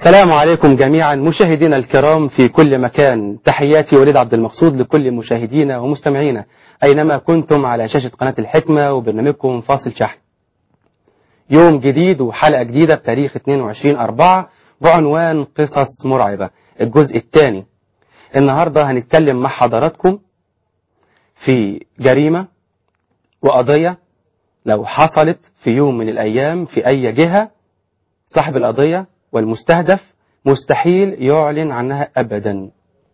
السلام عليكم جميعا مشاهدينا الكرام في كل مكان تحياتي وليد عبد المقصود لكل مشاهدينا ومستمعينا أينما كنتم على شاشة قناة الحكمة وبرنامجكم فاصل شحن يوم جديد وحلقة جديدة بتاريخ 22 أربعة بعنوان قصص مرعبة الجزء الثاني النهاردة هنتكلم مع حضراتكم في جريمة وقضية لو حصلت في يوم من الأيام في أي جهة صاحب القضية والمستهدف مستحيل يعلن عنها أبدا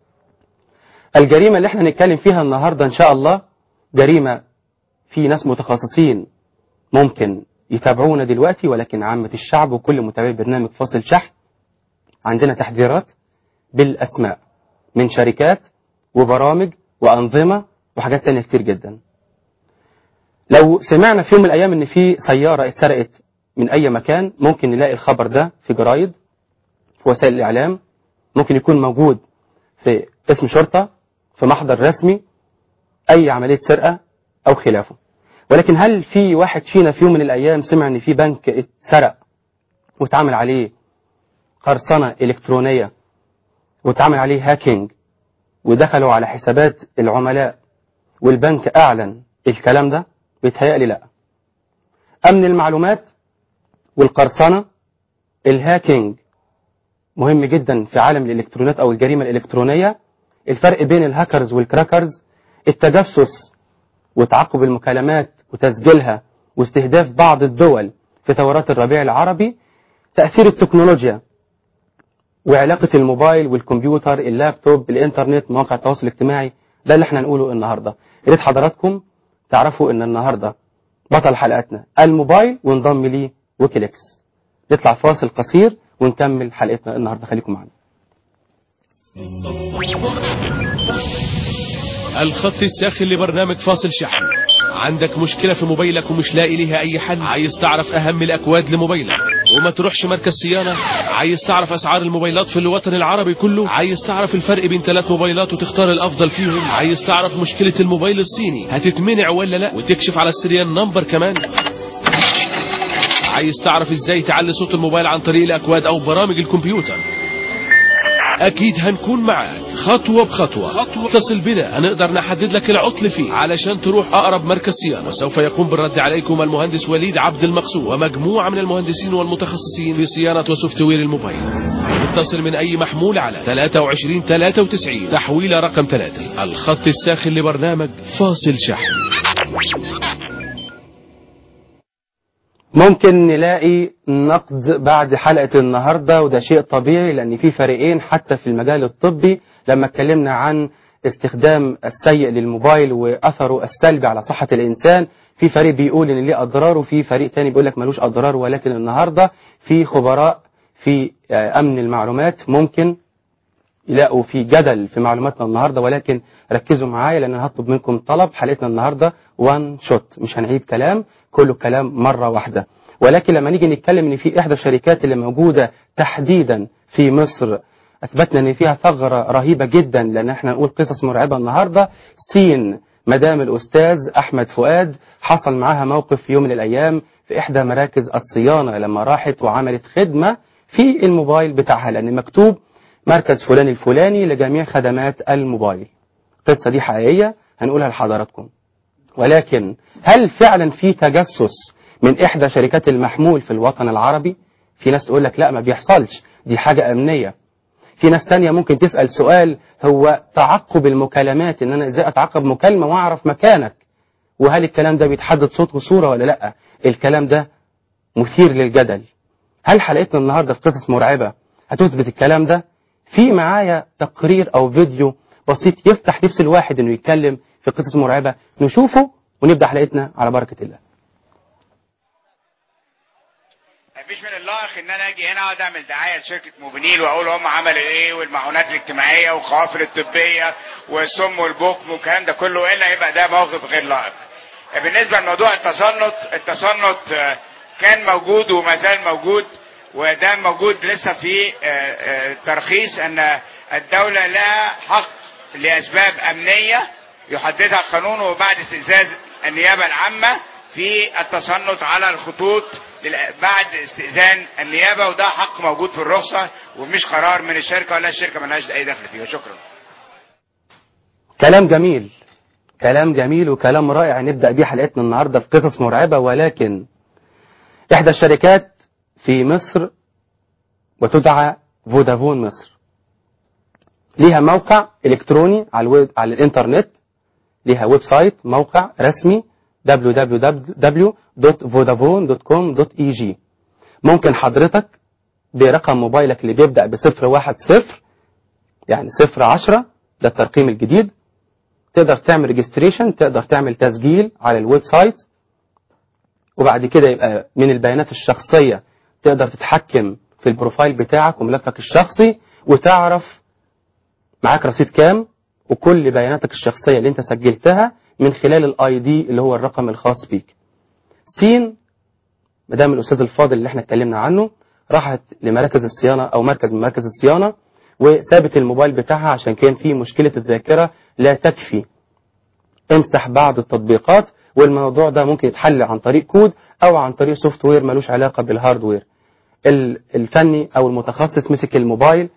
الجريمة اللي احنا هنتكلم فيها النهاردة إن شاء الله جريمة في ناس متخصصين ممكن يتابعونا دلوقتي ولكن عامة الشعب وكل متابعي برنامج فاصل شحن عندنا تحذيرات بالأسماء من شركات وبرامج وأنظمة وحاجات تانية كتير جدا لو سمعنا في يوم من الأيام إن في سيارة اتسرقت من أي مكان ممكن نلاقي الخبر ده في جرايد في وسائل الإعلام ممكن يكون موجود في اسم شرطة في محضر رسمي أي عملية سرقة أو خلافه ولكن هل في واحد فينا في يوم من الأيام سمع إن في بنك اتسرق واتعمل عليه قرصنة إلكترونية واتعمل عليه هاكينج ودخلوا على حسابات العملاء والبنك أعلن الكلام ده بيتهيألي لا أمن المعلومات والقرصنة الهاكينج مهم جدا في عالم الإلكترونيات أو الجريمة الإلكترونية الفرق بين الهاكرز والكراكرز التجسس وتعقب المكالمات وتسجيلها واستهداف بعض الدول في ثورات الربيع العربي تأثير التكنولوجيا وعلاقة الموبايل والكمبيوتر اللابتوب الانترنت مواقع التواصل الاجتماعي ده اللي احنا نقوله النهاردة يا ريت حضراتكم تعرفوا ان النهاردة بطل حلقتنا الموبايل وانضم ليه ويكيليكس نطلع فاصل قصير ونكمل حلقتنا النهاردة خليكم معنا الخط الساخن لبرنامج فاصل شحن عندك مشكلة في موبايلك ومش لاقي ليها أي حل عايز تعرف أهم الأكواد لموبايلك وما تروحش مركز صيانة عايز تعرف أسعار الموبايلات في الوطن العربي كله عايز تعرف الفرق بين ثلاث موبايلات وتختار الأفضل فيهم عايز تعرف مشكلة الموبايل الصيني هتتمنع ولا لا وتكشف على السريان نمبر كمان عايز تعرف ازاي تعلي صوت الموبايل عن طريق الأكواد أو برامج الكمبيوتر اكيد هنكون معاك خطوة بخطوة اتصل بنا هنقدر نحدد لك العطل فيه علشان تروح اقرب مركز صيانة وسوف يقوم بالرد عليكم المهندس وليد عبد المقصود ومجموعة من المهندسين والمتخصصين في صيانة وسوفت وير الموبايل اتصل من اي محمول على 23 93 تحويلة رقم 3 الخط الساخن لبرنامج فاصل شحن ممكن نلاقي نقد بعد حلقة النهاردة وده شيء طبيعي لأن في فريقين حتى في المجال الطبي لما اتكلمنا عن استخدام السيء للموبايل وأثره السلبي على صحة الإنسان في فريق بيقول إن ليه أضرار وفي فريق تاني بيقول لك ملوش أضرار ولكن النهاردة في خبراء في أمن المعلومات ممكن يلاقوا في جدل في معلوماتنا النهاردة ولكن ركزوا معايا لأن أنا هطلب منكم طلب حلقتنا النهاردة وان شوت مش هنعيد كلام كله كلام مرة واحدة ولكن لما نيجي نتكلم ان في احدى الشركات اللي موجودة تحديدا في مصر اثبتنا ان فيها ثغرة رهيبة جدا لان احنا نقول قصص مرعبة النهاردة سين مدام الاستاذ احمد فؤاد حصل معاها موقف في يوم من الايام في احدى مراكز الصيانة لما راحت وعملت خدمة في الموبايل بتاعها لان مكتوب مركز فلان الفلاني لجميع خدمات الموبايل القصة دي حقيقية هنقولها لحضراتكم ولكن هل فعلا في تجسس من إحدى شركات المحمول في الوطن العربي في ناس تقول لك لا ما بيحصلش دي حاجة أمنية في ناس تانية ممكن تسأل سؤال هو تعقب المكالمات ان انا ازاي اتعقب مكالمة واعرف مكانك وهل الكلام ده بيتحدد صوت وصورة ولا لا الكلام ده مثير للجدل هل حلقتنا النهاردة في قصص مرعبة هتثبت الكلام ده في معايا تقرير او فيديو بسيط يفتح نفس الواحد انه يتكلم في قصص مرعبة نشوفه ونبدأ حلقتنا على بركة الله مفيش من اللائق ان انا اجي هنا اقعد اعمل دعايه لشركه موبينيل واقول هم عملوا ايه والمعونات الاجتماعيه والقوافل الطبيه والسم والبكم والكلام ده كله الا يبقى ده موقف غير لائق. بالنسبه لموضوع التصنت التصنت آه، كان موجود وما زال موجود وده موجود لسه في آه، آه، ترخيص ان الدوله لها حق لاسباب امنيه يحددها القانون وبعد استئذان النيابه العامه في التصنت على الخطوط لل- بعد استئذان النيابه وده حق موجود في الرخصه ومش قرار من الشركه ولا الشركه ملهاش اي دخل فيه وشكرا كلام جميل كلام جميل وكلام رائع نبدأ بيه حلقتنا النهاردة في قصص مرعبة ولكن إحدى الشركات في مصر وتدعى فودافون مصر ليها موقع إلكتروني على, الويب على الإنترنت ليها ويب سايت موقع رسمي www.vodafone.com.eg ممكن حضرتك برقم موبايلك اللي بيبدأ بصفر واحد صفر يعني صفر عشرة ده الترقيم الجديد تقدر تعمل ريجستريشن تقدر تعمل تسجيل على الويب سايت وبعد كده يبقى من البيانات الشخصية تقدر تتحكم في البروفايل بتاعك وملفك الشخصي وتعرف معاك رصيد كام وكل بياناتك الشخصية اللي انت سجلتها من خلال الاي دي اللي هو الرقم الخاص بيك سين مدام الاستاذ الفاضل اللي احنا اتكلمنا عنه راحت لمراكز الصيانة او مركز من مراكز الصيانة وسابت الموبايل بتاعها عشان كان فيه مشكلة الذاكرة لا تكفي امسح بعض التطبيقات والموضوع ده ممكن يتحل عن طريق كود او عن طريق سوفت وير ملوش علاقة بالهاردوير ال- الفني او المتخصص مسك الموبايل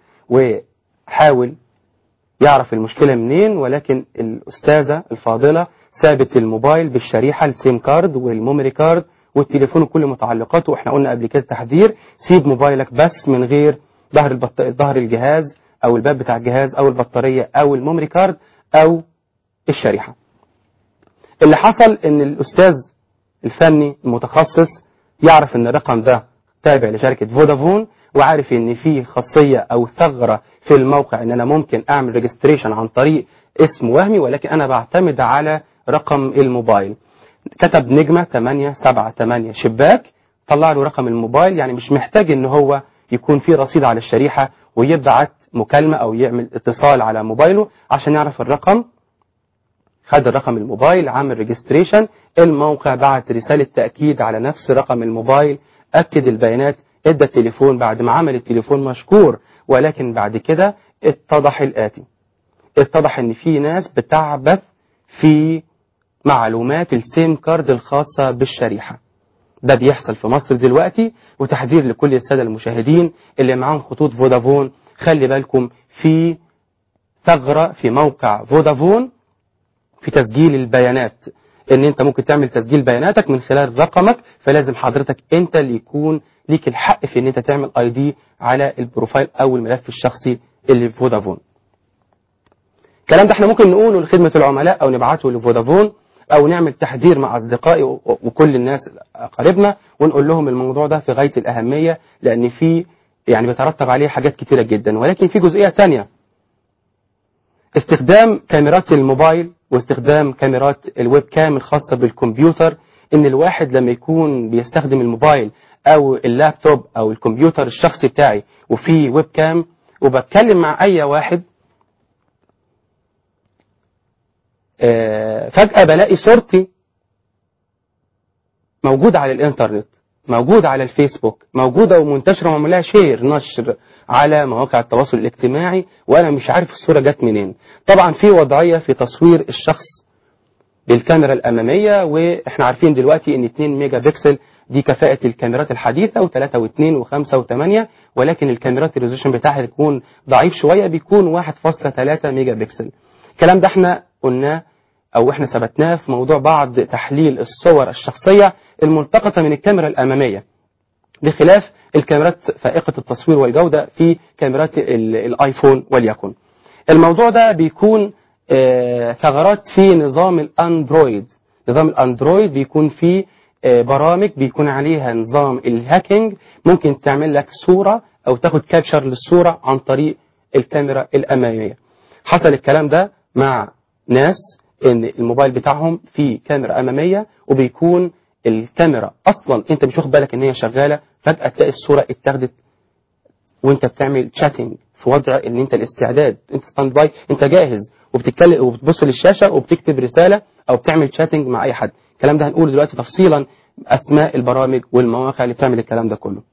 وحاول يعرف المشكلة منين ولكن الأستاذة الفاضلة سابت الموبايل بالشريحة السيم كارد والميموري كارد والتليفون وكل متعلقاته واحنا قلنا قبل كده تحذير سيب موبايلك بس من غير ظهر البط... ظهر الجهاز او الباب بتاع الجهاز او البطارية او الميموري كارد او الشريحة اللي حصل ان الاستاذ الفني المتخصص يعرف ان الرقم ده تابع لشركة فودافون وعارف ان في خاصية او ثغرة في الموقع ان انا ممكن اعمل ريجستريشن عن طريق اسم وهمي ولكن انا بعتمد على رقم الموبايل كتب نجمة 878 شباك طلع له رقم الموبايل يعني مش محتاج ان هو يكون في رصيد على الشريحة ويبعت مكالمة او يعمل اتصال على موبايله عشان يعرف الرقم خد الرقم الموبايل عمل ريجستريشن الموقع بعت رسالة تأكيد على نفس رقم الموبايل أكد البيانات ادى التليفون بعد ما عمل التليفون مشكور ولكن بعد كده اتضح الآتي اتضح ان في ناس بتعبث في معلومات السيم كارد الخاصة بالشريحة ده بيحصل في مصر دلوقتي وتحذير لكل السادة المشاهدين اللي معاهم خطوط فودافون خلي بالكم في ثغرة في موقع فودافون في تسجيل البيانات ان انت ممكن تعمل تسجيل بياناتك من خلال رقمك فلازم حضرتك انت اللي يكون ليك الحق في ان انت تعمل اي دي على البروفايل او الملف الشخصي اللي في فودافون الكلام ده احنا ممكن نقوله لخدمة العملاء او نبعته لفودافون او نعمل تحذير مع اصدقائي و- وكل الناس اقاربنا ونقول لهم الموضوع ده في غاية الاهمية لان في يعني بيترتب عليه حاجات كتيرة جدا ولكن في جزئية تانية استخدام كاميرات الموبايل واستخدام كاميرات الويب كام الخاصة بالكمبيوتر ان الواحد لما يكون بيستخدم الموبايل او اللابتوب او الكمبيوتر الشخصي بتاعي وفي ويب كام وبتكلم مع اي واحد آه، فجأة بلاقي صورتي موجودة على الانترنت موجودة على الفيسبوك موجودة ومنتشرة ومعمول لها شير نشر على مواقع التواصل الاجتماعي وانا مش عارف الصورة جت منين طبعا في وضعية في تصوير الشخص بالكاميرا الأمامية وإحنا عارفين دلوقتي إن 2 ميجا بكسل دي كفاءة الكاميرات الحديثة و3 و2 و5 و8 ولكن الكاميرات الريزولوشن بتاعها يكون ضعيف شوية بيكون 1.3 ميجا بكسل الكلام ده احنا قلناه أو احنا ثبتناه في موضوع بعض تحليل الصور الشخصية الملتقطة من الكاميرا الأمامية بخلاف الكاميرات فائقة التصوير والجودة في كاميرات ال- الآيفون وليكن الموضوع ده بيكون آه، ثغرات في نظام الأندرويد نظام الأندرويد بيكون فيه آه، برامج بيكون عليها نظام الهاكينج ممكن تعمل لك صورة أو تاخد كابشر للصورة عن طريق الكاميرا الأمامية حصل الكلام ده مع ناس ان الموبايل بتاعهم فيه كاميرا أمامية وبيكون الكاميرا أصلا أنت مش واخد بالك إن هي شغالة فجأة تلاقي الصورة اتاخدت وانت بتعمل تشاتنج في وضع ان انت الاستعداد انت ستاند باي انت جاهز وبتتكلم وبتبص للشاشه وبتكتب رساله او بتعمل تشاتنج مع اي حد الكلام ده هنقوله دلوقتي تفصيلا اسماء البرامج والمواقع اللي بتعمل الكلام ده كله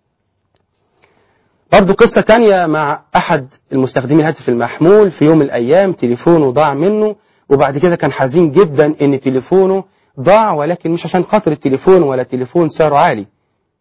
برضو قصة تانية مع أحد المستخدمين الهاتف المحمول في يوم من الأيام تليفونه ضاع منه وبعد كده كان حزين جدا إن تليفونه ضاع ولكن مش عشان خاطر التليفون ولا تليفون سعره عالي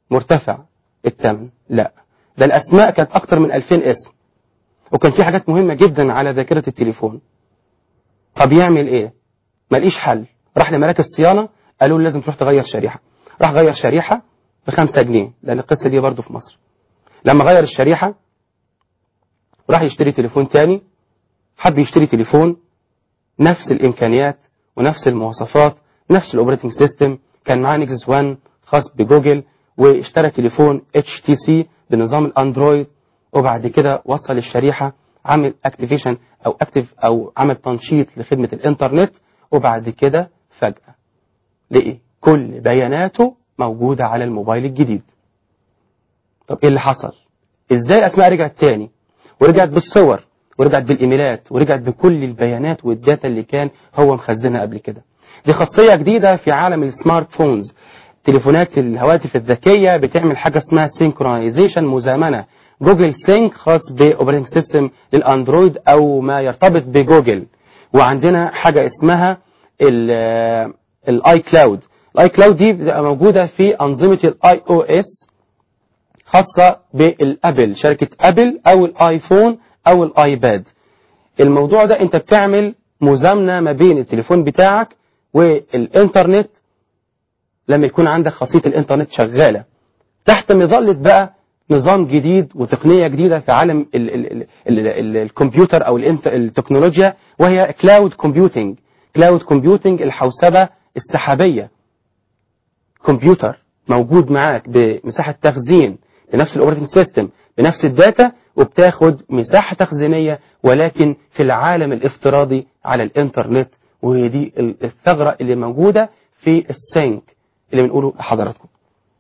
مرتفع الثمن لا ده الأسماء كانت أكتر من 2000 اسم وكان في حاجات مهمة جدا على ذاكرة التليفون طب يعمل إيه ملقيش حل راح لمراكز صيانة قالوا له لازم تروح تغير شريحة راح غير شريحة بخمسة جنيه لأن القصة دي برضه في مصر لما غير الشريحة راح يشتري تليفون تاني حب يشتري تليفون نفس الإمكانيات ونفس المواصفات نفس الأوبريتنج سيستم كان معاه نيكسس 1 خاص بجوجل واشترى تليفون اتش تي سي بنظام الاندرويد وبعد كده وصل الشريحة عمل اكتيفيشن او اكتف او عمل تنشيط لخدمة الانترنت وبعد كده فجأة لقي كل بياناته موجودة على الموبايل الجديد طب ايه اللي حصل ازاي الاسماء رجعت تاني ورجعت بالصور ورجعت بالايميلات ورجعت بكل البيانات والداتا اللي كان هو مخزنها قبل كده دي خاصية جديدة في عالم السمارت فونز تليفونات الهواتف الذكية بتعمل حاجة اسمها سينكرونايزيشن مزامنة جوجل سينك خاص باوبريتنج سيستم للاندرويد او ما يرتبط بجوجل وعندنا حاجة اسمها الاي كلاود الاي كلاود دي بتبقى موجودة في انظمة الاي او اس خاصة بالابل شركة ابل او الايفون او الايباد الموضوع ده انت بتعمل مزامنة ما بين التليفون بتاعك والانترنت لما يكون عندك خاصية الانترنت شغالة تحت مظلة بقى نظام جديد وتقنية جديدة في عالم ال ال ال ال ال الكمبيوتر او الانت- التكنولوجيا وهي كلاود كومبيوتنج كلاود كومبيوتنج الحوسبة السحابية كمبيوتر موجود معاك بمساحة تخزين بنفس الاوبريتنج سيستم بنفس الداتا وبتاخد مساحة تخزينية ولكن في العالم الافتراضي على الانترنت وهي دي الثغرة اللي موجودة في السينك اللي بنقوله لحضراتكم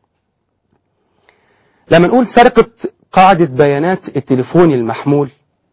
لما نقول سرقة قاعدة بيانات التليفون المحمول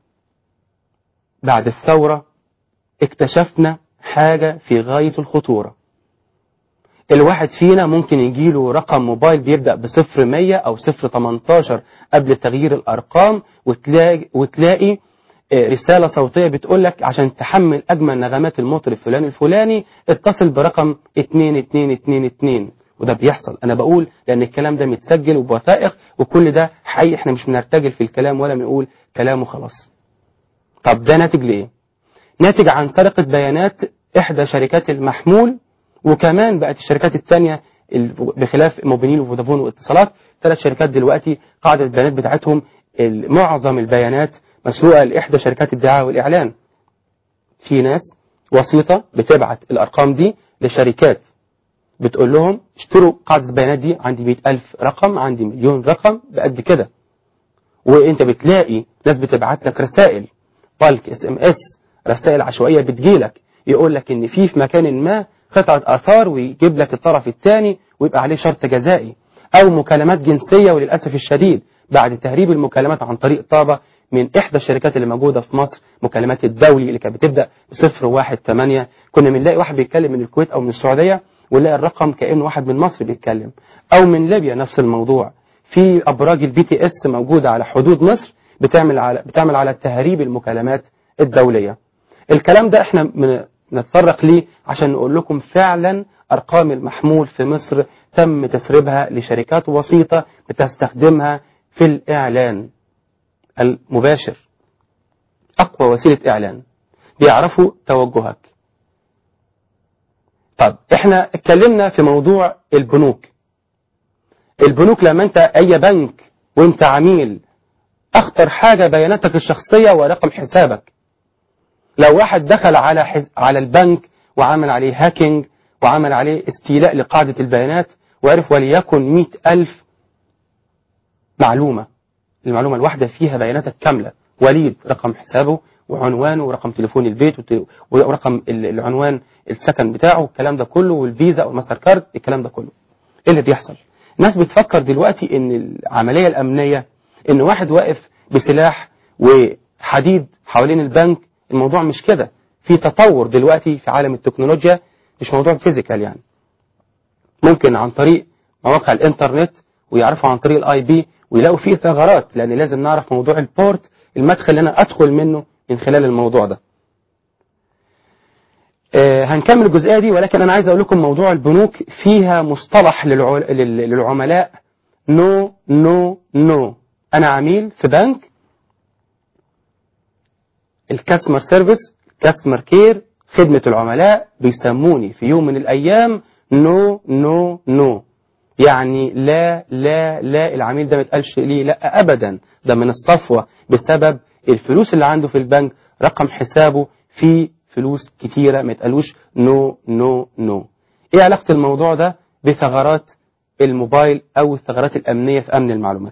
بعد الثورة اكتشفنا حاجة في غاية الخطورة الواحد فينا ممكن يجيله رقم موبايل بيبدأ بصفر مية أو صفر تمنتاشر قبل تغيير الأرقام وتلاقي, وتلاقي آه، رسالة صوتية بتقول لك عشان تحمل أجمل نغمات المطرب فلان الفلاني اتصل برقم 2222 وده بيحصل أنا بقول لأن الكلام ده متسجل وبوثائق وكل ده حقيقي احنا مش بنرتجل في الكلام ولا بنقول كلام وخلاص طب ده ناتج لإيه؟ ناتج عن سرقة بيانات إحدى شركات المحمول وكمان بقت الشركات الثانية ال- بخلاف موبينيل وفودافون واتصالات ثلاث شركات دلوقتي قاعدة البيانات بتاعتهم ال- معظم البيانات مسروقة لإحدى شركات الدعاية والإعلان في ناس وسيطة بتبعت الأرقام دي لشركات بتقول لهم اشتروا قاعدة البيانات دي عندي مئة ألف رقم عندي مليون رقم بقد كده وانت بتلاقي ناس بتبعت لك رسائل بالك اس ام اس رسائل عشوائيه بتجيلك يقول لك ان في في مكان ما قطعه اثار ويجيب لك الطرف الثاني ويبقى عليه شرط جزائي او مكالمات جنسيه وللاسف الشديد بعد تهريب المكالمات عن طريق طابه من احدى الشركات اللي موجوده في مصر مكالمات الدولي اللي كانت بتبدا بصفر واحد ثمانية كنا بنلاقي واحد بيتكلم من الكويت او من السعوديه ونلاقي الرقم كانه واحد من مصر بيتكلم او من ليبيا نفس الموضوع في ابراج البي تي اس موجوده على حدود مصر بتعمل على بتعمل على تهريب المكالمات الدوليه الكلام ده احنا من- نتطرق ليه عشان نقول لكم فعلا ارقام المحمول في مصر تم تسريبها لشركات وسيطه بتستخدمها في الاعلان المباشر اقوى وسيله اعلان بيعرفوا توجهك طب احنا اتكلمنا في موضوع البنوك البنوك لما انت اي بنك وانت عميل اخطر حاجة بياناتك الشخصية ورقم حسابك لو واحد دخل على حز... على البنك وعمل عليه هاكينج وعمل عليه استيلاء لقاعدة البيانات وعرف وليكن مئة ألف معلومة المعلومة الواحدة فيها بياناتك كاملة وليد رقم حسابه وعنوانه ورقم تليفون البيت وت- ورقم ال- العنوان السكن بتاعه الكلام ده كله والفيزا او الماستر كارد الكلام ده كله ايه اللي بيحصل الناس بتفكر دلوقتي ان العملية الامنية ان واحد واقف بسلاح وحديد حوالين البنك الموضوع مش كده في تطور دلوقتي في عالم التكنولوجيا مش موضوع فيزيكال يعني ممكن عن طريق مواقع الانترنت ويعرفوا عن طريق الاي بي ويلاقوا فيه ثغرات لان لازم نعرف موضوع البورت المدخل اللي انا ادخل منه من خلال الموضوع ده آه، هنكمل الجزئيه دي ولكن انا عايز اقول لكم موضوع البنوك فيها مصطلح للع- لل- للعملاء نو نو نو انا عميل في بنك الكاستمر سيرفيس كاستمر كير خدمة العملاء بيسموني في يوم من الأيام نو نو نو يعني لا لا لا العميل ده ما يتقالش ليه لا أبدا ده من الصفوة بسبب الفلوس اللي عنده في البنك رقم حسابه فيه فلوس كتيرة ما يتقالوش نو نو نو ايه علاقة الموضوع ده بثغرات الموبايل او الثغرات الامنية في امن المعلومات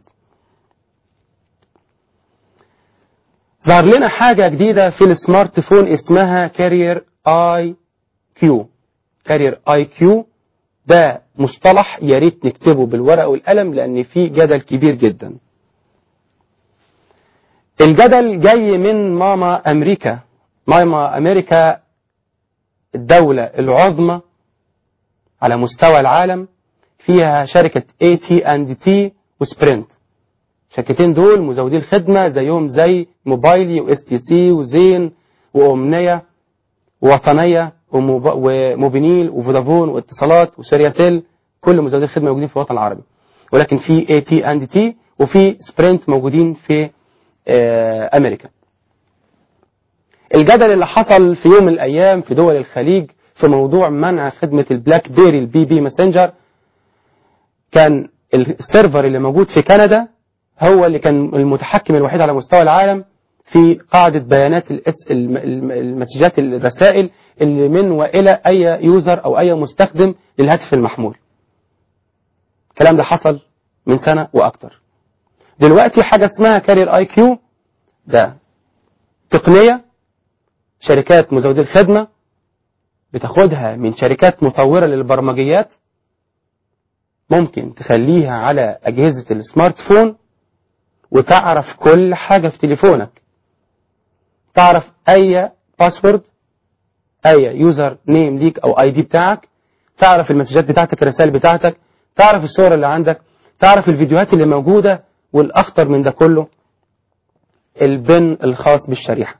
ظهر لنا حاجة جديدة في السمارت فون اسمها كارير اي كيو كارير اي كيو ده مصطلح يا ريت نكتبه بالورقة والقلم لأن فيه جدل كبير جدا الجدل جاي من ماما أمريكا ماما أمريكا الدولة العظمى على مستوى العالم فيها شركة اي تي اند تي وسبرنت الشركتين دول مزودين الخدمة زيهم زي موبايلي واس تي سي وزين وأمنية ووطنية وموب- وموبينيل وفودافون واتصالات وسيرياتيل كل مزودين الخدمة موجودين في الوطن العربي ولكن في اي تي اند تي وفي سبرنت موجودين في آه، أمريكا الجدل اللي حصل في يوم من الأيام في دول الخليج في موضوع منع خدمة البلاك بيري البي بي ماسنجر كان السيرفر اللي موجود في كندا هو اللي كان المتحكم الوحيد على مستوى العالم في قاعدة بيانات الاس الم- الم- المسجات الرسائل اللي من وإلى أي يوزر أو أي مستخدم للهاتف المحمول الكلام ده حصل من سنة وأكتر دلوقتي حاجة اسمها كارير اي كيو ده تقنية شركات مزودي الخدمة بتاخدها من شركات مطورة للبرمجيات ممكن تخليها على أجهزة السمارت فون وتعرف كل حاجة في تليفونك تعرف أي باسورد أي يوزر نيم ليك أو اي دي بتاعك تعرف المسجات بتاعتك الرسائل بتاعتك تعرف الصور اللي عندك تعرف الفيديوهات اللي موجودة والأخطر من ده كله البن الخاص بالشريحة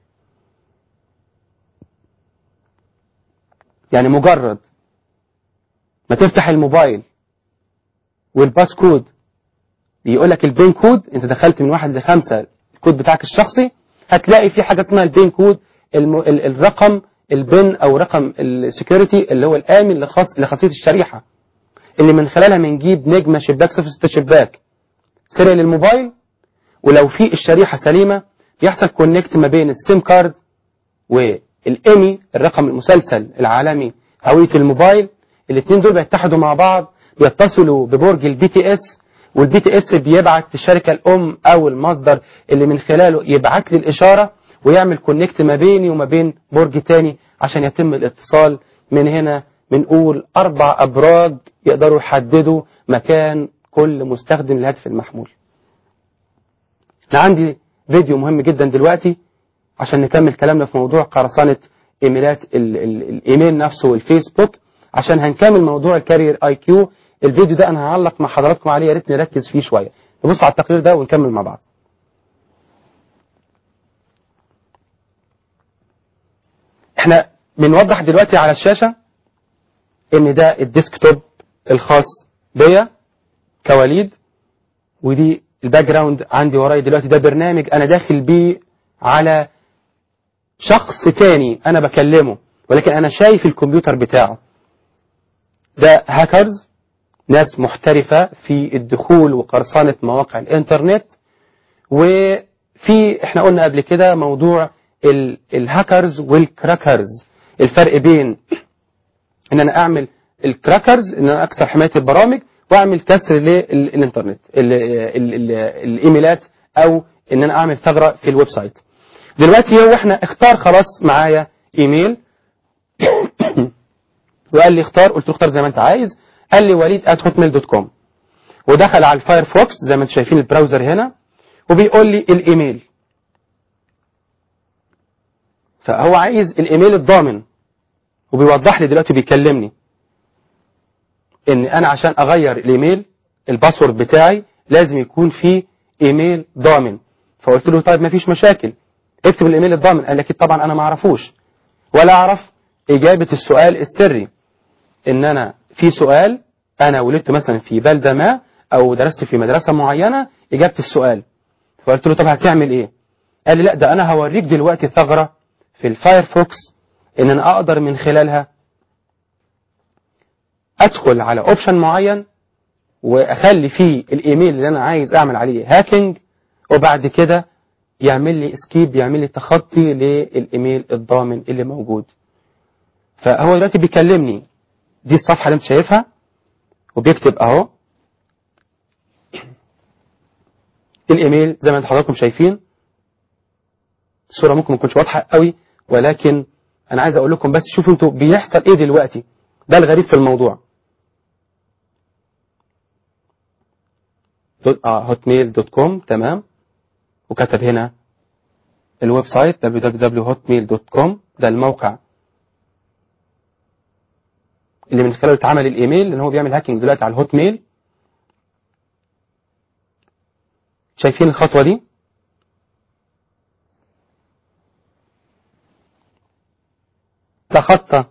يعني مجرد ما تفتح الموبايل والباس كود بيقول لك البين كود انت دخلت من واحد لخمسة الكود بتاعك الشخصي هتلاقي في حاجة اسمها البين كود الم... ال... الرقم البن او رقم السكيورتي اللي هو الامن لخاص لخاصية الشريحة اللي من خلالها بنجيب نجمة شباك صفر ستة شباك سيريال الموبايل ولو في الشريحة سليمة بيحصل كونكت ما بين السيم كارد والإيمي الرقم المسلسل العالمي هوية الموبايل الاثنين دول بيتحدوا مع بعض بيتصلوا ببرج البي تي اس والبي تي اس بيبعت الشركة الأم أو المصدر اللي من خلاله يبعت لي الإشارة ويعمل كونكت ما بيني وما بين برج تاني عشان يتم الاتصال من هنا بنقول أربع أبراج يقدروا يحددوا مكان كل مستخدم للهاتف المحمول أنا عندي فيديو مهم جدا دلوقتي عشان نكمل كلامنا في موضوع قرصنة ايميلات ال ال الايميل نفسه والفيسبوك عشان هنكمل موضوع الكارير اي كيو الفيديو ده انا هعلق مع حضراتكم عليه يا ريت نركز فيه شويه نبص على التقرير ده ونكمل مع بعض احنا بنوضح دلوقتي على الشاشه ان ده الديسكتوب الخاص بيا كوليد ودي الباك جراوند عندي ورايا دلوقتي ده برنامج انا داخل بيه على شخص تاني انا بكلمه ولكن انا شايف الكمبيوتر بتاعه ده هاكرز ناس محترفة في الدخول وقرصنة مواقع الانترنت وفي احنا قلنا قبل كده موضوع ال- الهاكرز والكراكرز الفرق بين ان انا اعمل الكراكرز ان انا اكسر حماية البرامج واعمل كسر للانترنت ال- ال- ال- الايميلات او ان انا اعمل ثغرة في الويب سايت دلوقتي هو احنا اختار خلاص معايا ايميل وقال لي اختار قلت له اختار زي ما انت عايز قال لي وليد at hotmail دوت كوم ودخل على الفايرفوكس زي ما انتم شايفين البراوزر هنا وبيقول لي الايميل فهو عايز الايميل الضامن وبيوضح لي دلوقتي بيكلمني ان انا عشان اغير الايميل الباسورد بتاعي لازم يكون فيه ايميل ضامن فقلت له طيب ما فيش مشاكل اكتب الايميل الضامن قال لي اكيد طبعا انا ما اعرفوش ولا اعرف اجابه السؤال السري ان انا في سؤال انا ولدت مثلا في بلده ما او درست في مدرسه معينه اجابه السؤال فقلت له طب هتعمل ايه قال لي لا ده انا هوريك دلوقتي ثغره في الفايرفوكس ان انا اقدر من خلالها ادخل على اوبشن معين واخلي فيه الايميل اللي انا عايز اعمل عليه هاكينج وبعد كده يعمل لي اسكيب يعمل لي تخطي للايميل الضامن اللي موجود فهو دلوقتي بيكلمني دي الصفحه اللي انت شايفها وبيكتب اهو الايميل زي ما انت حضراتكم شايفين الصوره ممكن ما تكونش واضحه قوي ولكن انا عايز اقول لكم بس شوفوا انتوا بيحصل ايه دلوقتي ده الغريب في الموضوع دوت اه هوت ميل دوت كوم تمام وكتب هنا الويب سايت www.hotmail.com ده الموقع اللي من خلاله اتعمل الايميل لان هو بيعمل هاكينج دلوقتي على الهوت ميل شايفين الخطوه دي تخطى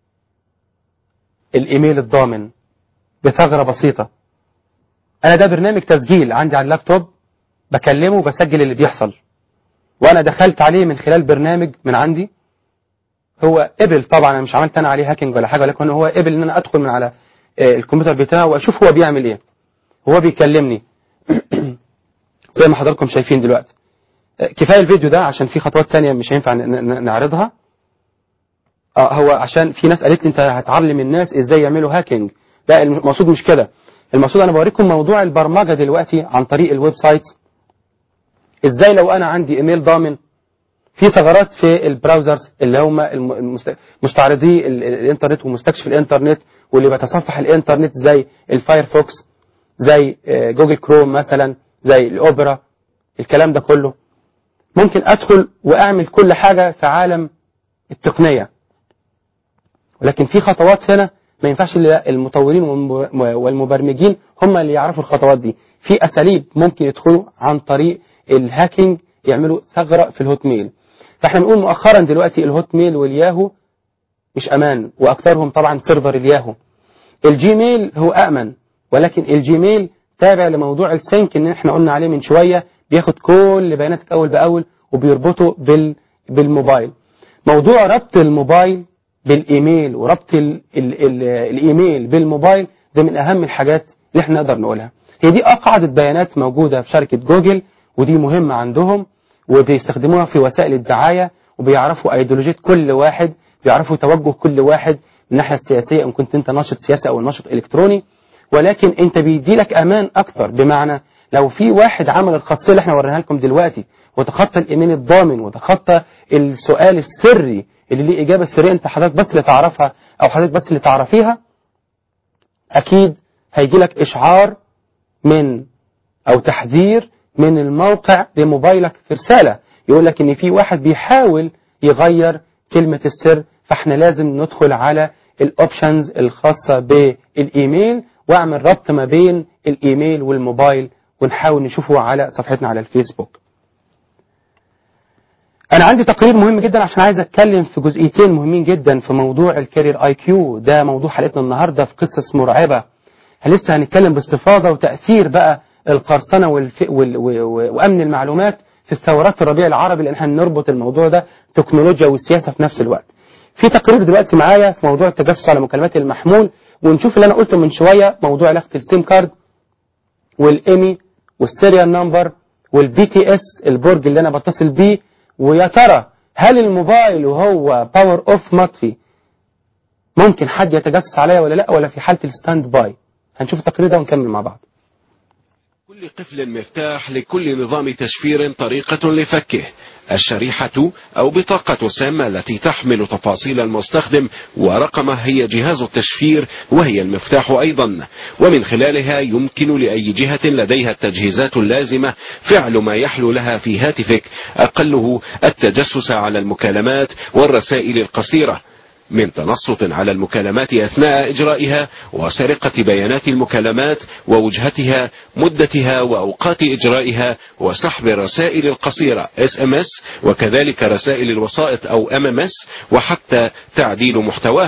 الايميل الضامن بثغره بسيطه انا ده برنامج تسجيل عندي على اللابتوب بكلمه وبسجل اللي بيحصل وانا دخلت عليه من خلال برنامج من عندي هو قبل طبعا انا مش عملت انا عليه هاكينج ولا حاجه ولكن هو قبل ان انا ادخل من على آه، الكمبيوتر بتاعه واشوف هو بيعمل ايه هو بيكلمني زي ما حضراتكم شايفين دلوقتي آه، كفايه الفيديو ده عشان في خطوات تانية مش هينفع ن- ن- نعرضها اه هو عشان في ناس قالت لي انت هتعلم الناس ازاي يعملوا هاكينج لا المقصود مش كده المقصود انا بوريكم موضوع البرمجه دلوقتي عن طريق الويب سايت ازاي لو انا عندي ايميل ضامن في ثغرات في البراوزرز اللي هم الم- المست- مستعرضي ال- ال- الانترنت ومستكشف الانترنت واللي بيتصفح الانترنت زي الفايرفوكس زي آه، جوجل كروم مثلا زي الاوبرا الكلام ده كله ممكن ادخل واعمل كل حاجه في عالم التقنيه ولكن في خطوات هنا ما ينفعش إلا المطورين والم- والمبرمجين هم اللي يعرفوا الخطوات دي في اساليب ممكن يدخلوا عن طريق الهاكينج يعملوا ثغره في الهوت ميل فاحنا بنقول مؤخرا دلوقتي الهوت ميل والياهو مش امان واكثرهم طبعا سيرفر الياهو الجيميل هو امن ولكن الجيميل تابع لموضوع السينك ان احنا قلنا عليه من شويه بياخد كل بياناتك اول باول وبيربطه بال بالموبايل موضوع ربط الموبايل بالايميل وربط ال ال ال الايميل بالموبايل ده من اهم الحاجات اللي احنا نقدر نقولها هي دي اقعد بيانات موجوده في شركه جوجل ودي مهمه عندهم وبيستخدموها في وسائل الدعايه وبيعرفوا ايديولوجيه كل واحد بيعرفوا توجه كل واحد من الناحيه السياسيه ان كنت انت ناشط سياسي او ناشط الكتروني ولكن انت بيدي لك امان اكتر بمعنى لو في واحد عمل الخاصيه اللي احنا وريناها لكم دلوقتي وتخطى الايميل الضامن وتخطى السؤال السري اللي ليه اجابه سريه انت حضرتك بس اللي تعرفها او حضرتك بس اللي تعرفيها اكيد هيجي لك اشعار من او تحذير من الموقع لموبايلك في رساله يقول لك ان في واحد بيحاول يغير كلمه السر فاحنا لازم ندخل على الاوبشنز الخاصه بالايميل واعمل ربط ما بين الايميل والموبايل ونحاول نشوفه على صفحتنا على الفيسبوك انا عندي تقرير مهم جدا عشان عايز اتكلم في جزئيتين مهمين جدا في موضوع الكارير اي كيو ده موضوع حلقتنا النهارده في قصص مرعبه لسه هنتكلم باستفاضه وتاثير بقى القرصنه والف... وال... و... و... وامن المعلومات في الثورات الربيع العربي لان احنا نربط الموضوع ده تكنولوجيا والسياسه في نفس الوقت. في تقرير دلوقتي معايا في موضوع التجسس على مكالمات المحمول ونشوف اللي انا قلته من شويه موضوع علاقه السيم كارد والايمي والسيريال نمبر والبي تي اس البرج اللي انا بتصل بيه ويا ترى هل الموبايل وهو باور اوف مطفي ممكن حد يتجسس عليا ولا لا ولا في حاله الستاند باي هنشوف التقرير ده ونكمل مع بعض كل قفل مفتاح لكل نظام تشفير طريقة لفكه الشريحة أو بطاقة سام التي تحمل تفاصيل المستخدم ورقمه هي جهاز التشفير وهي المفتاح أيضا ومن خلالها يمكن لأي جهة لديها التجهيزات اللازمة فعل ما يحلو لها في هاتفك أقله التجسس على المكالمات والرسائل القصيرة من تنصت على المكالمات أثناء إجرائها وسرقة بيانات المكالمات ووجهتها مدتها وأوقات إجرائها وسحب الرسائل القصيرة SMS وكذلك رسائل الوسائط أو MMS وحتى تعديل محتواها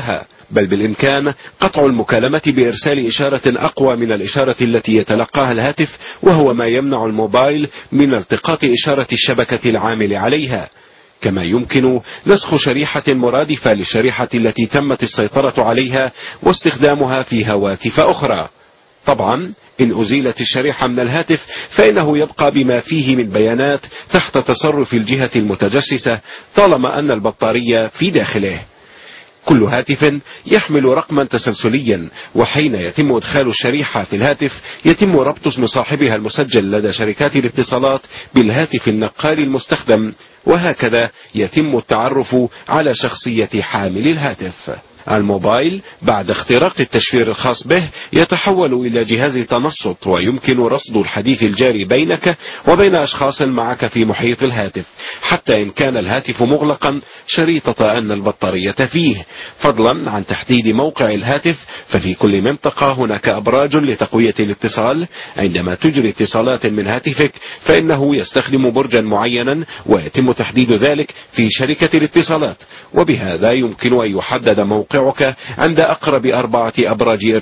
بل بالإمكان قطع المكالمة بإرسال إشارة أقوى من الإشارة التي يتلقاها الهاتف وهو ما يمنع الموبايل من التقاط إشارة الشبكة العامل عليها كما يمكن نسخ شريحة مرادفة للشريحة التي تمت السيطرة عليها واستخدامها في هواتف أخرى طبعا إن أزيلت الشريحة من الهاتف فإنه يبقى بما فيه من بيانات تحت تصرف الجهة المتجسسة طالما أن البطارية في داخله كل هاتف يحمل رقما تسلسليا وحين يتم إدخال الشريحة في الهاتف يتم ربط اسم صاحبها المسجل لدى شركات الاتصالات بالهاتف النقال المستخدم وهكذا يتم التعرف على شخصية حامل الهاتف الموبايل بعد اختراق التشفير الخاص به يتحول إلى جهاز تنصت ويمكن رصد الحديث الجاري بينك وبين أشخاص معك في محيط الهاتف حتى إن كان الهاتف مغلقا شريطة أن البطارية فيه فضلا عن تحديد موقع الهاتف ففي كل منطقة هناك أبراج لتقوية الاتصال عندما تجري اتصالات من هاتفك فإنه يستخدم برجا معينا ويتم تحديد ذلك في شركة الاتصالات وبهذا يمكن أن يحدد موقعك عند أقرب أربعة أبراج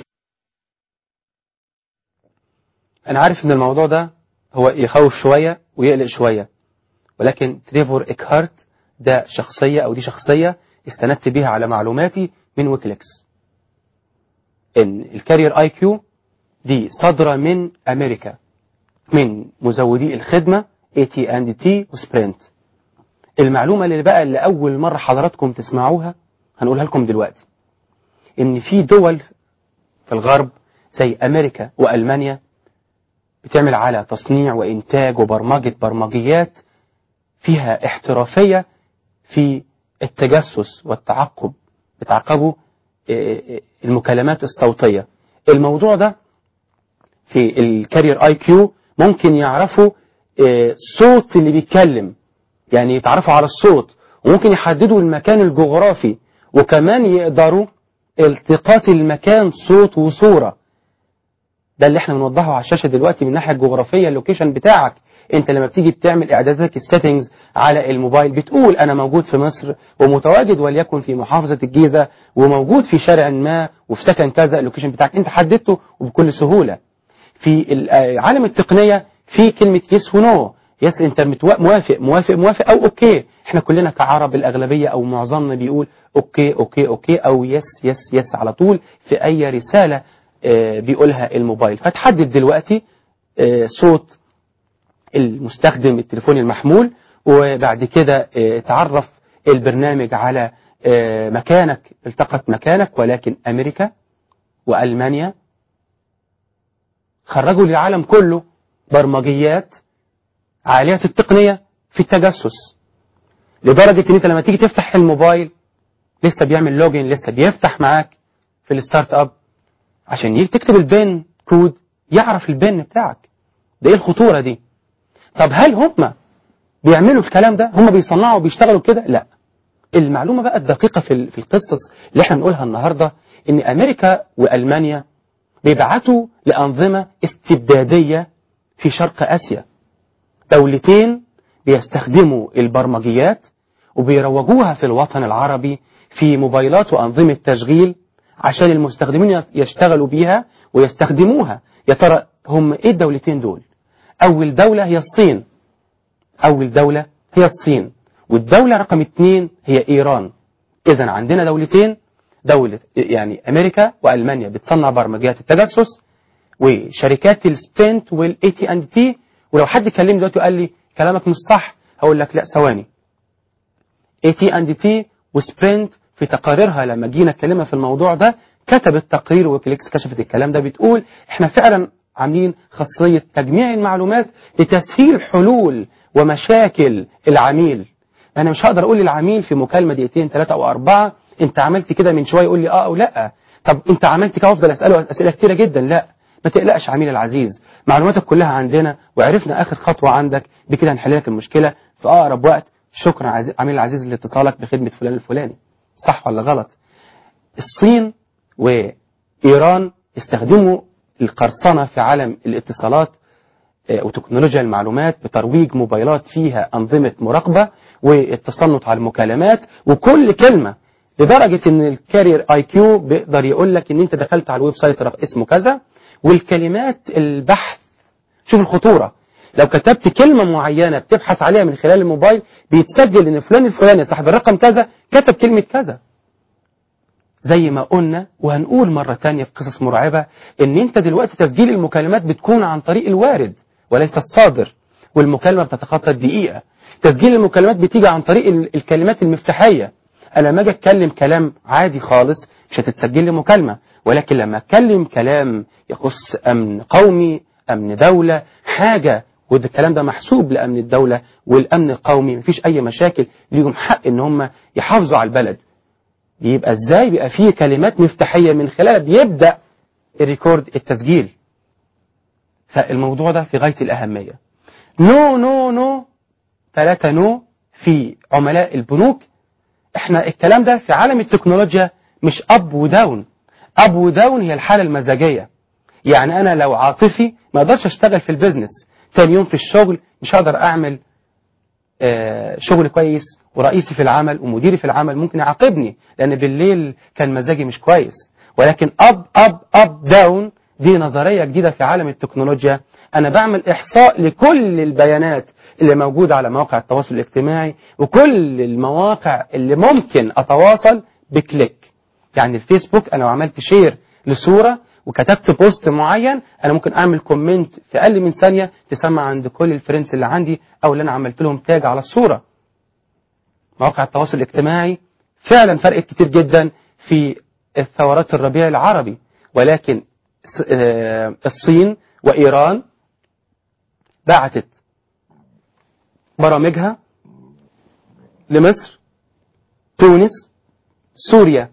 أنا عارف إن الموضوع ده هو يخوف شوية ويقلق شوية ولكن تريفور إكهارت ده شخصية أو دي شخصية استندت بيها على معلوماتي من ويكليكس إن الكارير اي كيو دي صادرة من أمريكا من مزودي الخدمة اي تي اند تي وسبرنت المعلومة اللي بقى اللي أول مرة حضراتكم تسمعوها هنقولها لكم دلوقتي إن في دول في الغرب زي أمريكا وألمانيا بتعمل على تصنيع وإنتاج وبرمجة برمجيات فيها احترافية في التجسس والتعقب بتعقبوا المكالمات الصوتية الموضوع ده في الكارير اي كيو ممكن يعرفوا صوت اللي بيتكلم يعني يتعرفوا على الصوت وممكن يحددوا المكان الجغرافي وكمان يقدروا التقاط المكان صوت وصورة ده اللي احنا بنوضحه على الشاشة دلوقتي من الناحية الجغرافية اللوكيشن بتاعك انت لما بتيجي بتعمل اعداداتك السيتنجز على الموبايل بتقول انا موجود في مصر ومتواجد وليكن في محافظة الجيزة وموجود في شارع ما وفي سكن كذا اللوكيشن بتاعك انت حددته وبكل سهولة في عالم التقنية في كلمة يس ونو يس انت موافق موافق موافق او اوكي احنا كلنا كعرب الاغلبية او معظمنا بيقول اوكي اوكي اوكي او يس يس يس على طول في اي رسالة بيقولها الموبايل فتحدد دلوقتي صوت المستخدم التليفون المحمول وبعد كده تعرف البرنامج على مكانك التقط مكانك ولكن أمريكا وألمانيا خرجوا للعالم كله برمجيات عالية التقنية في التجسس لدرجة ان انت لما تيجي تفتح الموبايل لسه بيعمل لوجين لسه بيفتح معاك في الستارت اب عشان تكتب البن كود يعرف البن بتاعك ده ايه الخطورة دي طب هل هم بيعملوا الكلام ده هم بيصنعوا وبيشتغلوا كده لا المعلومة بقى الدقيقة في في القصص اللي احنا بنقولها النهاردة ان امريكا والمانيا بيبعتوا لأنظمة استبدادية في شرق اسيا دولتين بيستخدموا البرمجيات وبيروجوها في الوطن العربي في موبايلات وأنظمة تشغيل عشان المستخدمين يشتغلوا بيها ويستخدموها يا ترى هم ايه الدولتين دول أول دولة هي الصين أول دولة هي الصين والدولة رقم اثنين هي إيران إذا عندنا دولتين دولة يعني أمريكا وألمانيا بتصنع برمجيات التجسس وشركات السبرنت والاي تي اند تي ولو حد كلمني دلوقتي وقال لي كلامك مش صح هقول لك لا ثواني اي تي اند تي وسبرنت في تقاريرها لما جينا اتكلمنا في الموضوع ده كتبت تقرير ويكليكس كشفت الكلام ده بتقول احنا فعلا عاملين خاصية تجميع المعلومات لتسهيل حلول ومشاكل العميل انا مش هقدر اقول للعميل في مكالمة دقيقتين ثلاثة او اربعة انت عملت كده من شوية يقول لي اه او لا طب انت عملت كده افضل اسأله اسئلة كتيرة جدا لا ما تقلقش عميل العزيز معلوماتك كلها عندنا وعرفنا اخر خطوة عندك بكده هنحل لك المشكلة في اقرب وقت شكرا عزيز عميل العزيز لاتصالك بخدمة فلان الفلاني صح ولا غلط الصين وايران استخدموا القرصنة في عالم الاتصالات وتكنولوجيا المعلومات بترويج موبايلات فيها أنظمة مراقبة والتصنت على المكالمات وكل كلمة لدرجة ان الكارير اي كيو بيقدر يقول لك ان انت دخلت على الويب سايت رق- اسمه كذا والكلمات البحث شوف الخطورة لو كتبت كلمة معينة بتبحث عليها من خلال الموبايل بيتسجل ان فلان الفلاني صاحب الرقم كذا كتب كلمة كذا زي ما قلنا وهنقول مرة تانية في قصص مرعبة ان انت دلوقتي تسجيل المكالمات بتكون عن طريق الوارد وليس الصادر والمكالمة بتتخطى الدقيقة تسجيل المكالمات بتيجي عن طريق ال- الكلمات المفتاحية انا لما اجي اتكلم كلام عادي خالص مش هتتسجل لي مكالمة ولكن لما اتكلم كلام يخص امن قومي امن دولة حاجة وده الكلام ده محسوب لامن الدولة والامن القومي مفيش اي مشاكل ليهم حق ان هم يحافظوا على البلد يبقى ازاي بيبقى فيه كلمات مفتاحية من خلالها بيبدأ الريكورد التسجيل فالموضوع ده في غاية الأهمية نو نو نو ثلاثة نو في عملاء البنوك احنا الكلام ده في عالم التكنولوجيا مش اب وداون اب وداون هي الحالة المزاجية يعني انا لو عاطفي ما اقدرش اشتغل في البيزنس تاني يوم في الشغل مش هقدر اعمل آه، شغل كويس ورئيسي في العمل ومديري في العمل ممكن يعاقبني لان بالليل كان مزاجي مش كويس ولكن اب اب اب داون دي نظريه جديده في عالم التكنولوجيا انا بعمل احصاء لكل البيانات اللي موجوده على مواقع التواصل الاجتماعي وكل المواقع اللي ممكن اتواصل بكليك يعني الفيسبوك انا لو عملت شير لصوره وكتبت بوست معين انا ممكن اعمل كومنت في اقل من ثانيه تسمع عند كل الفريندز اللي عندي او اللي انا عملت لهم تاج على الصوره مواقع التواصل الاجتماعي فعلا فرقت كتير جدا في الثورات الربيع العربي ولكن س- آه، الصين وايران بعتت برامجها لمصر تونس سوريا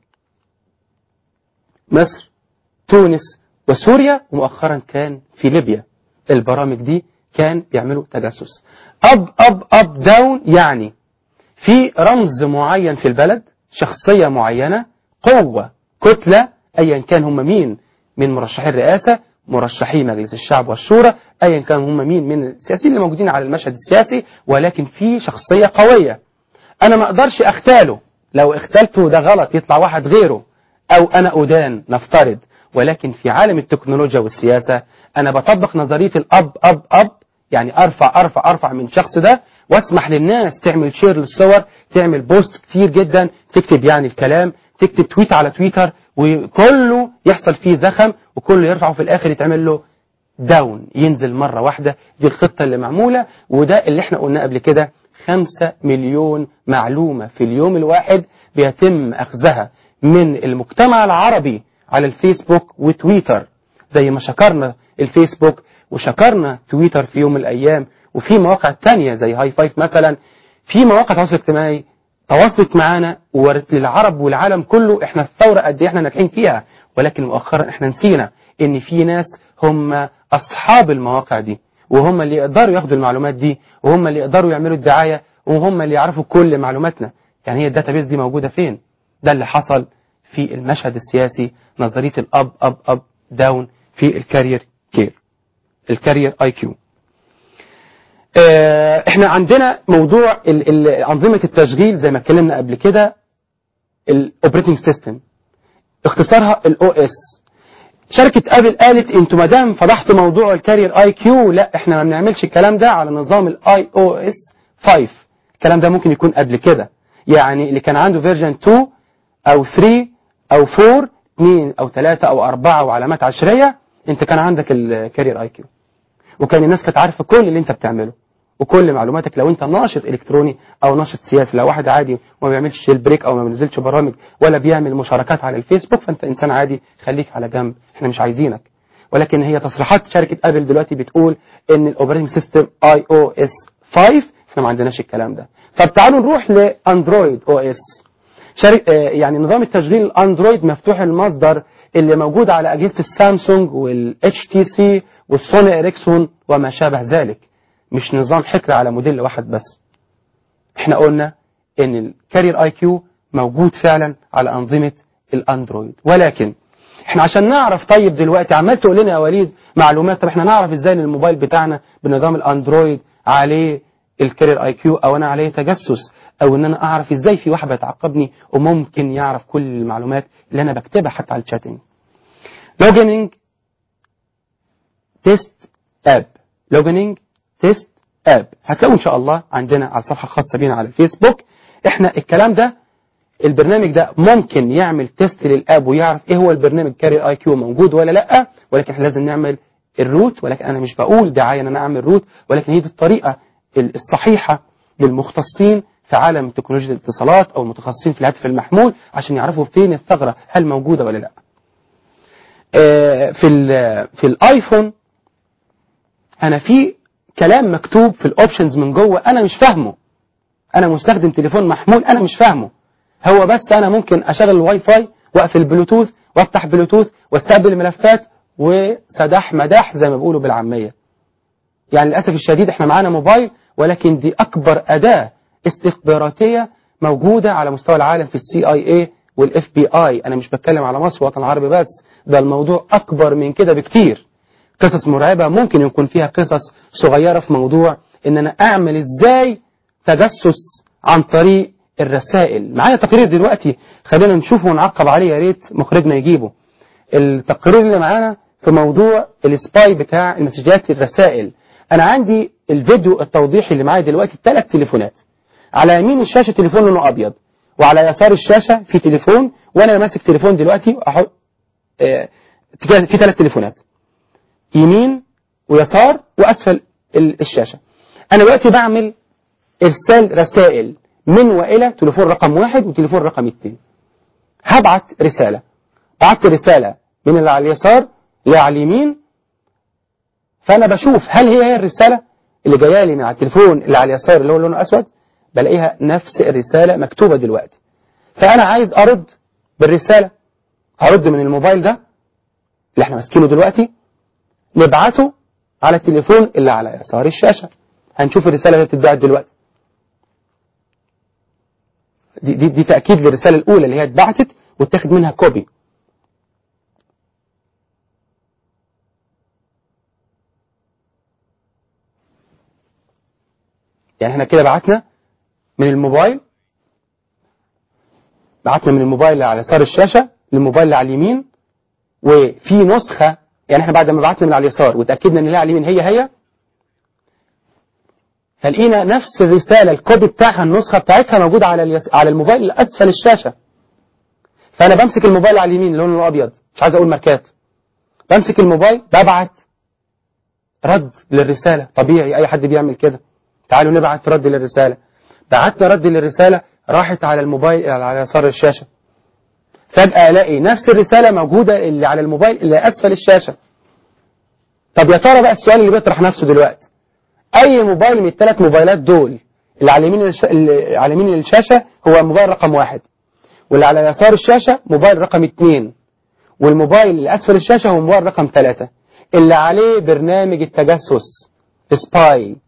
مصر تونس وسوريا ومؤخرا كان في ليبيا البرامج دي كان بيعملوا تجسس اب اب اب داون يعني في رمز معين في البلد شخصية معينة قوة كتلة أيا كان هم مين من مرشحي الرئاسة مرشحي مجلس الشعب والشورى أيا كان هم مين من السياسيين اللي موجودين على المشهد السياسي ولكن في شخصية قوية أنا ما أقدرش أختاله لو اختلته ده غلط يطلع واحد غيره أو أنا أدان نفترض ولكن في عالم التكنولوجيا والسياسة أنا بطبق نظرية الأب أب أب يعني أرفع أرفع أرفع من الشخص ده واسمح للناس تعمل شير للصور تعمل بوست كتير جدا تكتب يعني الكلام تكتب تويت على تويتر وكله يحصل فيه زخم وكله يرفعه في الآخر يتعمل له داون ينزل مرة واحدة دي الخطة اللي معمولة وده اللي احنا قلناه قبل كده خمسة مليون معلومة في اليوم الواحد بيتم أخذها من المجتمع العربي على الفيسبوك وتويتر زي ما شكرنا الفيسبوك وشكرنا تويتر في يوم من الأيام وفي مواقع تانية زي هاي فايف مثلا في مواقع تواصل اجتماعي تواصلت معانا وورت للعرب والعالم كله احنا الثورة قد ايه احنا ناجحين فيها ولكن مؤخرا احنا نسينا ان في ناس هم اصحاب المواقع دي وهم اللي يقدروا ياخدوا المعلومات دي وهم اللي يقدروا يعملوا الدعاية وهم اللي يعرفوا كل معلوماتنا يعني هي الداتابيس دي موجودة فين ده اللي حصل في المشهد السياسي نظرية الاب اب اب داون في الكارير كير الكارير اي كيو آه، احنا عندنا موضوع ال- ال- انظمه التشغيل زي ما اتكلمنا قبل كده الاوبريتنج سيستم اختصارها الاو اس شركه ابل قالت انتوا ما دام فضحتوا موضوع الكارير اي كيو لا احنا ما بنعملش الكلام ده على نظام الاي او اس 5 الكلام ده ممكن يكون قبل كده يعني اللي كان عنده فيرجن 2 او 3 او 4 2 او 3 او 4 وعلامات عشريه انت كان عندك الكارير اي كيو وكان الناس كانت عارفه كل اللي انت بتعمله وكل معلوماتك لو انت ناشط الكتروني او ناشط سياسي لو واحد عادي وما بيعملش شيل بريك او ما بينزلش برامج ولا بيعمل مشاركات على الفيسبوك فانت انسان عادي خليك على جنب احنا مش عايزينك ولكن هي تصريحات شركه ابل دلوقتي بتقول ان الاوبريتنج سيستم اي او اس 5 احنا ما عندناش الكلام ده طب تعالوا نروح لاندرويد او اس شرك... آه، يعني نظام التشغيل الاندرويد مفتوح المصدر اللي موجود على اجهزه السامسونج والاتش تي سي والسوني اريكسون وما شابه ذلك مش نظام حكر على موديل واحد بس احنا قلنا ان الكارير اي كيو موجود فعلا على انظمه الاندرويد ولكن احنا عشان نعرف طيب دلوقتي عمال تقول لنا يا وليد معلومات طب احنا نعرف ازاي ان الموبايل بتاعنا بنظام الاندرويد عليه الكارير اي كيو او انا عليه تجسس او ان انا اعرف ازاي في واحد بيتعقبني وممكن يعرف كل المعلومات اللي انا بكتبها حتى على الشاتنج لوجيننج تيست اب لوجيننج تيست اب هتلاقوا ان شاء الله عندنا على الصفحه الخاصه بينا على الفيسبوك احنا الكلام ده البرنامج ده ممكن يعمل تيست للاب ويعرف ايه هو البرنامج كارير اي كيو موجود ولا لا ولكن احنا لازم نعمل الروت ولكن انا مش بقول دعايه ان انا اعمل روت ولكن هي دي الطريقه الصحيحه للمختصين في عالم تكنولوجيا الاتصالات او المتخصصين في الهاتف المحمول عشان يعرفوا فين الثغره هل موجوده ولا لا آه، في ال- في الايفون انا في كلام مكتوب في الاوبشنز من جوه انا مش فاهمه انا مستخدم تليفون محمول انا مش فاهمه هو بس انا ممكن اشغل الواي فاي واقفل البلوتوث وافتح بلوتوث واستقبل الملفات وسداح مداح زي ما بيقولوا بالعاميه يعني للاسف الشديد احنا معانا موبايل ولكن دي اكبر اداه استخباراتيه موجوده على مستوى العالم في السي اي اي والاف بي اي انا مش بتكلم على مصر والوطن العربي بس ده الموضوع اكبر من كده بكتير قصص مرعبه ممكن يكون فيها قصص صغيره في موضوع ان انا اعمل ازاي تجسس عن طريق الرسائل معايا تقرير دلوقتي خلينا نشوفه ونعقب عليه يا ريت مخرجنا يجيبه التقرير اللي معانا في موضوع السباي بتاع المسجات الرسائل انا عندي الفيديو التوضيحي اللي معايا دلوقتي ثلاث تليفونات على يمين الشاشه تليفون لونه ابيض وعلى يسار الشاشه في تليفون وانا ماسك تليفون دلوقتي احط آه، في ثلاث تليفونات يمين ويسار واسفل ال- الشاشه انا دلوقتي بعمل ارسال رسائل من والى تليفون رقم واحد وتليفون رقم اثنين هبعت رساله بعت رساله من اللي على اليسار اللي على اليمين فانا بشوف هل هي هي الرساله اللي جايه لي من على التليفون اللي على اليسار اللي هو لونه اسود بلاقيها نفس الرساله مكتوبه دلوقتي فانا عايز ارد بالرساله هرد من الموبايل ده اللي احنا ماسكينه دلوقتي نبعته على التليفون اللي على يسار الشاشه هنشوف الرساله اللي بتتبعت دلوقتي دي, دي, دي تاكيد للرساله الاولى اللي هي اتبعتت واتاخد منها كوبي يعني احنا كده بعتنا من الموبايل بعتنا من الموبايل اللي على يسار الشاشة للموبايل اللي على اليمين وفي نسخة يعني احنا بعد ما بعتنا من على اليسار وتأكدنا ان اللي على اليمين هي هي فلقينا نفس الرسالة الكوبي بتاعها النسخة بتاعتها موجودة على اليس... على الموبايل اللي أسفل الشاشة فأنا بمسك الموبايل على اليمين لونه الأبيض مش عايز أقول ماركات بمسك الموبايل ببعت رد للرسالة طبيعي أي حد بيعمل كده تعالوا نبعت رد للرسالة بعتنا رد للرسالة راحت على الموبايل على يسار الشاشة فجأة ألاقي نفس الرسالة موجودة اللي على الموبايل اللي أسفل الشاشة طب يا ترى بقى السؤال اللي بيطرح نفسه دلوقتي أي موبايل من الثلاث موبايلات دول اللي على يمين الش... اللي على يمين الشاشة هو موبايل رقم واحد واللي على يسار الشاشة موبايل رقم اثنين والموبايل اللي أسفل الشاشة هو موبايل رقم ثلاثة اللي عليه برنامج التجسس سباي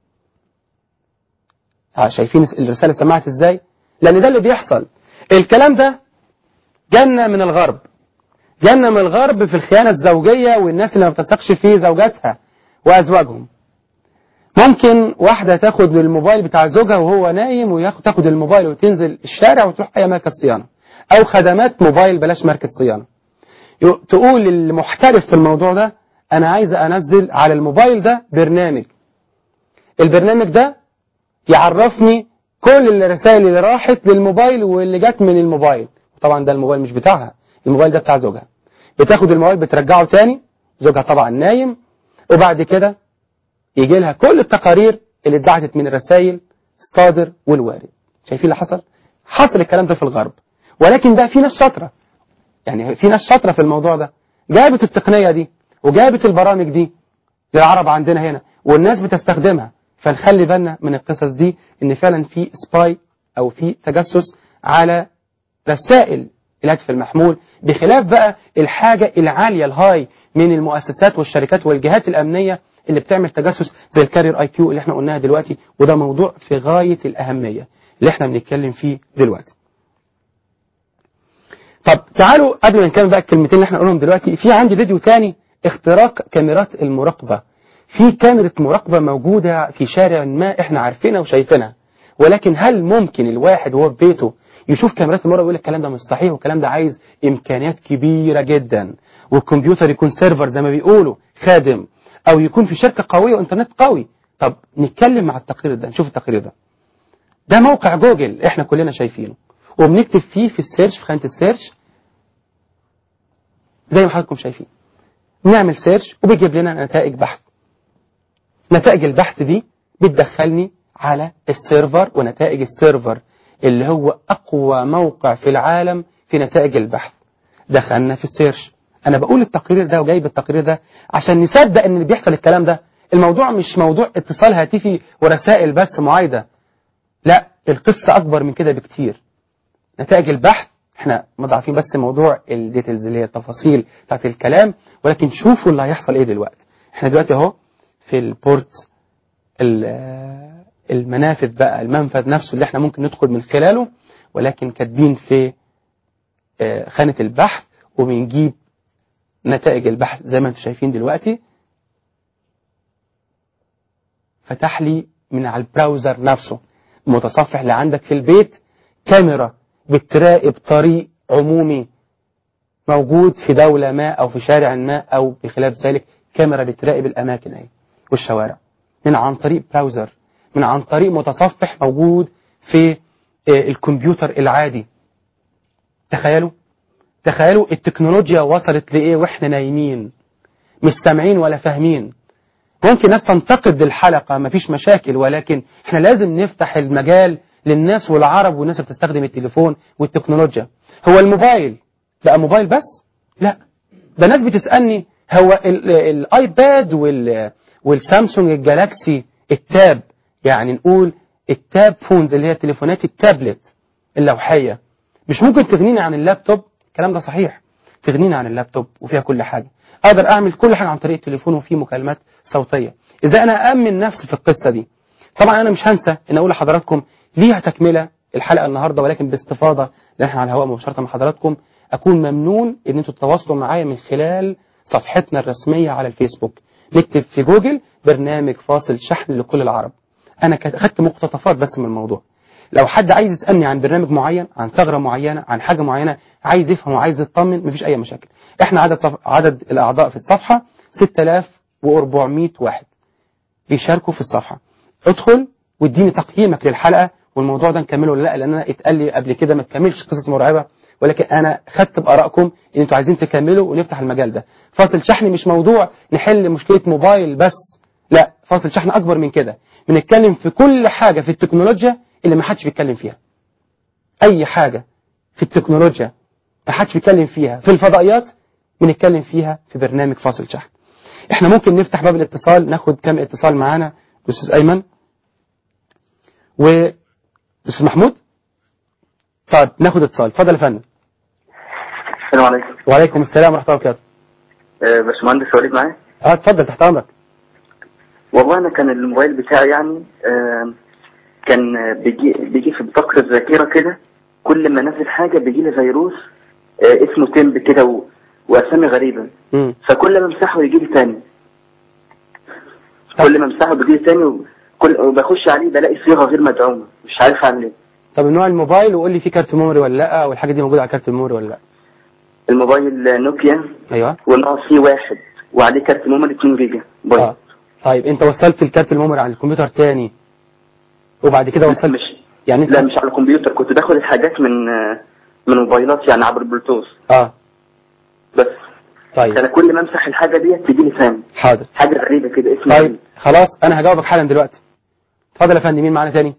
ها شايفين الرسالة سمعت ازاي لان ده اللي بيحصل الكلام ده جنة من الغرب جنة من الغرب في الخيانة الزوجية والناس اللي ما بتثقش في زوجاتها وازواجهم ممكن واحدة تاخد الموبايل بتاع زوجها وهو نايم وياخد تاخد الموبايل وتنزل الشارع وتروح اي مركز صيانة او خدمات موبايل بلاش مركز صيانة يق- تقول المحترف في الموضوع ده انا عايز انزل على الموبايل ده برنامج البرنامج ده يعرفني كل الرسائل اللي راحت للموبايل واللي جت من الموبايل طبعا ده الموبايل مش بتاعها الموبايل ده بتاع زوجها بتاخد الموبايل بترجعه تاني زوجها طبعا نايم وبعد كده يجي لها كل التقارير اللي اتبعتت من الرسائل الصادر والوارد شايفين اللي حصل حصل الكلام ده في الغرب ولكن ده في ناس شاطره يعني في ناس شاطره في الموضوع ده جابت التقنيه دي وجابت البرامج دي للعرب عندنا هنا والناس بتستخدمها فنخلي بالنا من القصص دي ان فعلا في سباي او في تجسس على رسائل الهاتف المحمول بخلاف بقى الحاجة العالية الهاي من المؤسسات والشركات والجهات الأمنية اللي بتعمل تجسس زي الكارير اي كيو اللي احنا قلناها دلوقتي وده موضوع في غاية الأهمية اللي احنا بنتكلم فيه دلوقتي طب تعالوا قبل ما نكمل بقى الكلمتين اللي احنا نقولهم دلوقتي في عندي فيديو تاني اختراق كاميرات المراقبة في كاميرا مراقبة موجودة في شارع ما احنا عارفينها وشايفينها ولكن هل ممكن الواحد وهو في بيته يشوف كاميرات المراقبة ويقول الكلام ده مش صحيح والكلام ده عايز إمكانيات كبيرة جدا والكمبيوتر يكون سيرفر زي ما بيقولوا خادم أو يكون في شركة قوية وإنترنت قوي طب نتكلم مع التقرير ده نشوف التقرير ده ده موقع جوجل احنا كلنا شايفينه وبنكتب فيه في السيرش في خانة السيرش زي ما حضراتكم شايفين نعمل سيرش وبيجيب لنا نتائج بحث نتائج البحث دي بتدخلني على السيرفر ونتائج السيرفر اللي هو أقوى موقع في العالم في نتائج البحث دخلنا في السيرش أنا بقول التقرير ده وجايب التقرير ده عشان نصدق إن اللي بيحصل الكلام ده الموضوع مش موضوع اتصال هاتفي ورسائل بس معايدة لا القصة أكبر من كده بكتير نتائج البحث احنا مضاعفين بس موضوع الديتيلز اللي هي التفاصيل بتاعت الكلام ولكن شوفوا اللي هيحصل ايه دلوقتي احنا دلوقتي اهو في البورت ال- المنافذ بقى المنفذ نفسه اللي احنا ممكن ندخل من خلاله ولكن كاتبين في آه، خانة البحث وبنجيب نتائج البحث زي ما انتم شايفين دلوقتي فتح لي من على البراوزر نفسه المتصفح اللي عندك في البيت كاميرا بتراقب طريق عمومي موجود في دولة ما أو في شارع ما أو بخلاف ذلك كاميرا بتراقب الأماكن أهي والشوارع من عن طريق براوزر من عن طريق متصفح موجود في آه، الكمبيوتر العادي تخيلوا تخيلوا التكنولوجيا وصلت لإيه وإحنا نايمين مش سامعين ولا فاهمين ممكن ناس تنتقد الحلقة مفيش مشاكل ولكن احنا لازم نفتح المجال للناس والعرب والناس اللي بتستخدم التليفون والتكنولوجيا هو الموبايل بقى موبايل بس لا ده ناس بتسألني هو ال- الايباد وال والسامسونج الجالاكسي التاب يعني نقول التاب فونز اللي هي التليفونات التابلت اللوحية مش ممكن تغنيني عن اللابتوب الكلام ده صحيح تغنيني عن اللابتوب وفيها كل حاجة اقدر اعمل كل حاجة عن طريق التليفون وفيه مكالمات صوتية ازاي انا امن نفسي في القصة دي طبعا انا مش هنسى ان اقول لحضراتكم ليها تكملة الحلقة النهاردة ولكن باستفاضة لان احنا على الهواء مباشرة مع حضراتكم اكون ممنون ان انتوا تتواصلوا معايا من خلال صفحتنا الرسمية على الفيسبوك نكتب في جوجل برنامج فاصل شحن لكل العرب انا كت- خدت مقتطفات بس من الموضوع لو حد عايز يسالني عن برنامج معين عن ثغره معينه عن حاجه معينه عايز يفهم وعايز يطمن مفيش اي مشاكل احنا عدد صف... عدد الاعضاء في الصفحه 6400 واحد بيشاركوا في الصفحه ادخل واديني تقييمك للحلقه والموضوع ده نكمله ولا لا لان انا اتقال لي قبل كده ما تكملش قصص مرعبه ولكن انا خدت بارائكم ان انتوا عايزين تكملوا ونفتح المجال ده فاصل شحن مش موضوع نحل مشكله موبايل بس لا فاصل شحن اكبر من كده بنتكلم في كل حاجه في التكنولوجيا اللي ما حدش بيتكلم فيها اي حاجه في التكنولوجيا ما حدش بيتكلم فيها في الفضائيات بنتكلم فيها في برنامج فاصل شحن احنا ممكن نفتح باب الاتصال ناخد كام اتصال معانا استاذ ايمن و استاذ محمود طيب ناخد اتصال اتفضل يا فندم السلام عليكم وعليكم السلام ورحمه الله وبركاته آه، باشمهندس وليد معايا اه اتفضل تحت امرك والله انا كان الموبايل بتاعي يعني آه، كان آه، بيجي بيجي في بطاقة الذاكرة كده كل ما انزل حاجة بيجي لي فيروس آه، اسمه تمب كده و... واسامي غريبة مم. فكل ما امسحه يجي لي تاني كل ما امسحه بيجي لي تاني وكل وبخش عليه بلاقي صيغة غير مدعومة مش عارف اعمل ايه طب نوع الموبايل وقول لي فيه كارت ميموري ولا لا والحاجه دي موجوده على كارت الميموري ولا لا الموبايل آه، نوكيا ايوه وناقص فيه واحد وعليه كارت ميموري 2 جيجا بايت اه طيب انت وصلت الكارت الميموري على الكمبيوتر تاني وبعد كده وصلت مش يعني انت لا مش على الكمبيوتر كنت باخد الحاجات من آه، من موبايلات يعني عبر البلوتوث اه بس طيب انا كل ما امسح الحاجه ديت تيجي لي ثاني حاضر حاجه غريبه كده اسم طيب غريب. خلاص انا هجاوبك حالا دلوقتي اتفضل يا فندم مين معانا تاني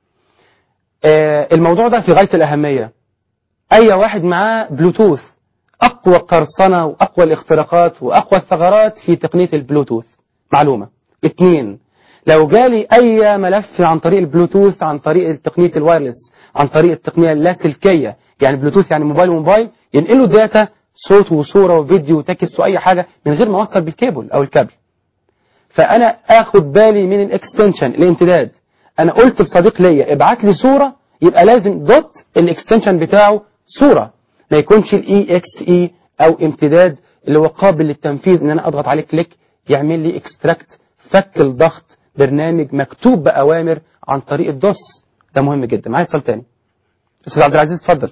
آه الموضوع ده في غايه الاهميه اي واحد معاه بلوتوث اقوى قرصنه واقوى الاختراقات واقوى الثغرات في تقنيه البلوتوث معلومه اثنين لو جالي اي ملف عن طريق البلوتوث عن طريق تقنيه الوايرلس عن طريق التقنيه اللاسلكيه يعني بلوتوث يعني موبايل وموبايل ينقلوا داتا صوت وصوره وفيديو وتكست واي حاجه من غير ما اوصل بالكيبل او الكابل فانا اخد بالي من الاكستنشن الامتداد انا قلت لصديق ليا ابعت لي صوره يبقى لازم دوت الاكستنشن بتاعه صوره ما يكونش الاي اكس اي او امتداد اللي هو قابل للتنفيذ ان انا اضغط عليه كليك يعمل لي اكستراكت فك الضغط برنامج مكتوب بأوامر عن طريق الدوس ده مهم جدا معايا اتصال تاني أستاذ عبد العزيز اتفضل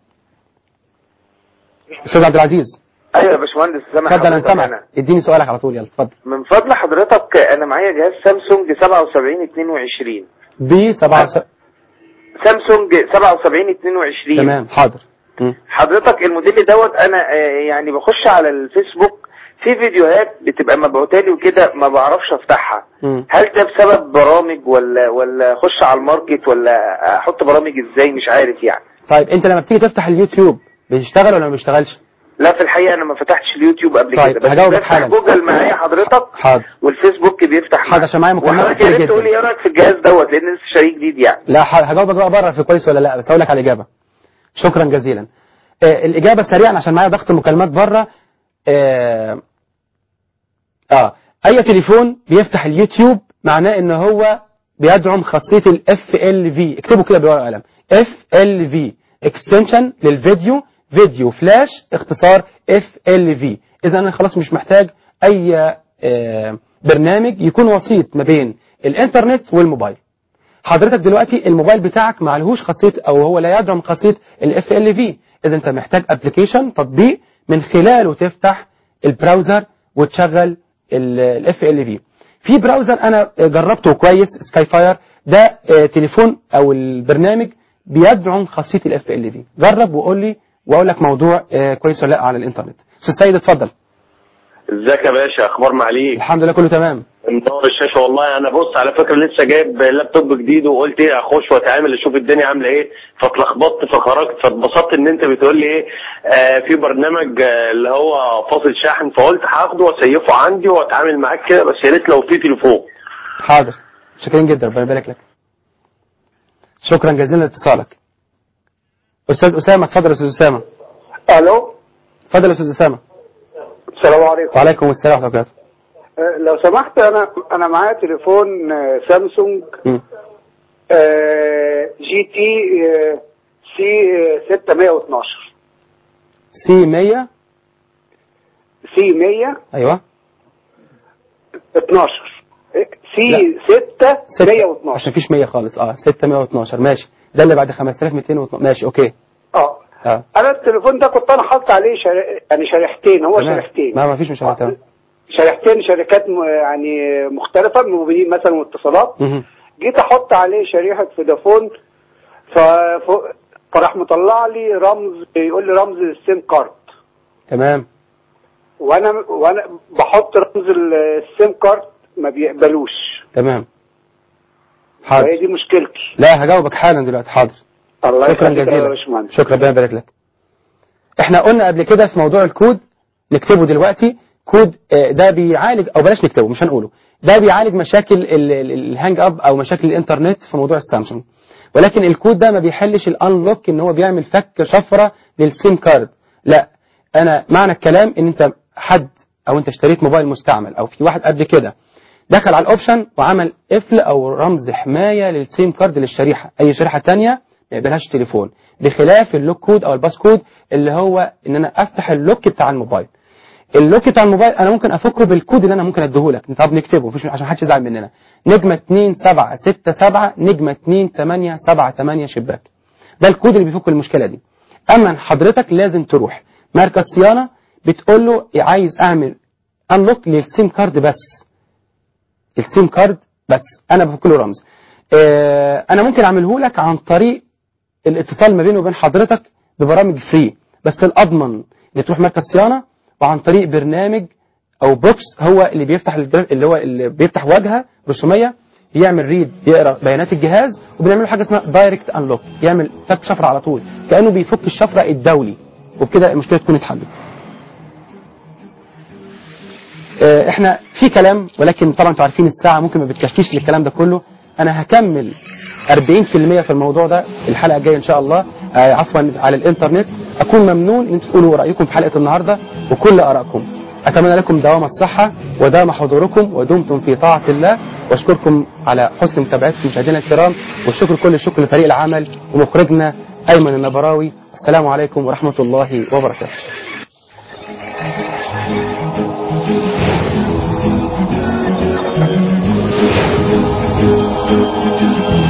أستاذ عبد العزيز ايوه يا باشمهندس سامع اتفضل انا حضرتك سامعك اديني سؤالك على طول يلا اتفضل من فضل حضرتك انا معايا جهاز سامسونج 7722 بي 7 سامسونج 7722 تمام حاضر مم. حضرتك الموديل دوت انا آه، يعني بخش على الفيسبوك في فيديوهات بتبقى مبعوتة لي وكده ما بعرفش افتحها مم. هل ده بسبب برامج ولا ولا اخش على الماركت ولا احط برامج ازاي مش عارف يعني طيب انت لما بتيجي تفتح اليوتيوب بيشتغل ولا ما بيشتغلش لا في الحقيقه انا ما فتحتش اليوتيوب قبل طيب، كده بس هجاوبك بفتح حالا. جوجل معايا حضرتك حاضر والفيسبوك بيفتح حاضر، عشان معايا مكالمات وحضرتك كتير يا ريت جدا. تقول لي ايه رايك في الجهاز دوت لان لسه شاريه جديد يعني لا ح- هجاوبك بقى بره في كويس ولا لا بس هقول لك على الاجابه شكرا جزيلا آه الاجابه سريعا عشان معايا ضغط مكالمات بره آه, اه اي تليفون بيفتح اليوتيوب معناه ان هو بيدعم خاصيه الاف ال في اكتبوا كده بورقه وقلم اف ال في اكستنشن للفيديو فيديو فلاش اختصار اف ال في اذا انا خلاص مش محتاج اي آه برنامج يكون وسيط ما بين الانترنت والموبايل حضرتك دلوقتي الموبايل بتاعك معلهوش خاصيه او هو لا يدعم خاصيه الاف ال في اذا انت محتاج ابلكيشن تطبيق من خلاله تفتح البراوزر وتشغل الاف ال في في براوزر انا جربته كويس سكاي فاير ده آه، تليفون او البرنامج بيدعم خاصيه الاف ال في جرب وقول لي واقول لك موضوع آه، كويس ولا لا على الانترنت استاذ سيد اتفضل ازيك يا باشا اخبار معاليك الحمد لله كله تمام منور الشاشه والله انا بص على فكره لسه جايب لابتوب جديد وقلت ايه اخش واتعامل اشوف الدنيا عامله ايه فاتلخبطت فخرجت فاتبسطت ان انت بتقول لي ايه آه في برنامج آه اللي هو فاصل شاحن فقلت هاخده واسيفه عندي واتعامل معاك كده بس يا ريت لو في تليفون حاضر شكرا جدا ربنا يبارك لك شكرا جزيلا لاتصالك استاذ اسامه اتفضل يا استاذ اسامه الو اتفضل يا استاذ اسامه السلام عليكم وعليكم السلام ورحمه الله وبركاته آه، لو سمحت انا انا معايا تليفون آه، سامسونج مم. آه، جي تي آه، سي آه، 612 سي 100 سي 100 ايوه 12 آه، سي لا. 6 ستة. 112 عشان فيش 100 خالص اه 612 ماشي ده اللي بعد 5212 ماشي اوكي اه اه انا التليفون ده كنت انا حاطط عليه شر... يعني شريحتين هو تمام. شريحتين ما ما فيش مشكله تمام شريحتين شركات م... يعني مختلفه موبيلين مثلا واتصالات مهم. جيت احط عليه شريحه فودافون ف... ف... فراح مطلع لي رمز يقول لي رمز السيم كارد تمام وانا وانا بحط رمز السيم كارد ما بيقبلوش تمام وهي حاضر دي مشكلتي لا هجاوبك حالا دلوقتي حاضر الله شكرا يخليك يا جزيلا باشمهندس شكرا ربنا يبارك لك احنا قلنا قبل كده في موضوع الكود نكتبه دلوقتي كود آه، ده بيعالج او بلاش نكتبه مش هنقوله ده بيعالج مشاكل ال- ال- الهانج اب او مشاكل الانترنت في موضوع السامسونج ولكن الكود ده ما بيحلش الانلوك ان هو بيعمل فك شفره للسيم كارد لا انا معنى الكلام ان انت حد او انت اشتريت موبايل مستعمل او في واحد قبل كده دخل على الاوبشن وعمل قفل او رمز حمايه للسيم كارد للشريحه اي شريحه تانية ما يقبلهاش تليفون بخلاف اللوك كود او الباس كود اللي هو ان انا افتح اللوك بتاع الموبايل اللوك بتاع الموبايل انا ممكن افكه بالكود اللي انا ممكن اديهولك طب نكتبه مفيش عشان محدش يزعل مننا نجمه 2 7 6 7 نجمه 2 8 7 8 شباك ده الكود اللي بيفك المشكله دي اما حضرتك لازم تروح مركز صيانه بتقول له عايز اعمل انلوك للسيم كارد بس السيم كارد بس انا بفك له رمز آه، انا ممكن اعمله لك عن طريق الاتصال ما بينه وبين حضرتك ببرامج فري بس الاضمن ان تروح مركز صيانه وعن طريق برنامج او بوكس هو اللي بيفتح الجرا- اللي هو اللي بيفتح واجهه رسوميه يعمل ريد يقرا بيانات الجهاز وبنعمل له حاجه اسمها دايركت انلوك يعمل فك شفره على طول كانه بيفك الشفره الدولي وبكده المشكله تكون اتحلت آه، احنا في كلام ولكن طبعا انتوا عارفين الساعه ممكن ما بتكفيش للكلام ده كله انا هكمل 40% في الموضوع ده الحلقه الجايه ان شاء الله آه، عفوا على الانترنت اكون ممنون ان انتوا تقولوا رايكم في حلقه النهارده وكل ارائكم اتمنى لكم دوام الصحه ودام حضوركم ودمتم في طاعه الله واشكركم على حسن متابعتكم مشاهدينا الكرام والشكر كل الشكر لفريق العمل ومخرجنا ايمن النبراوي السلام عليكم ورحمه الله وبركاته Thank you.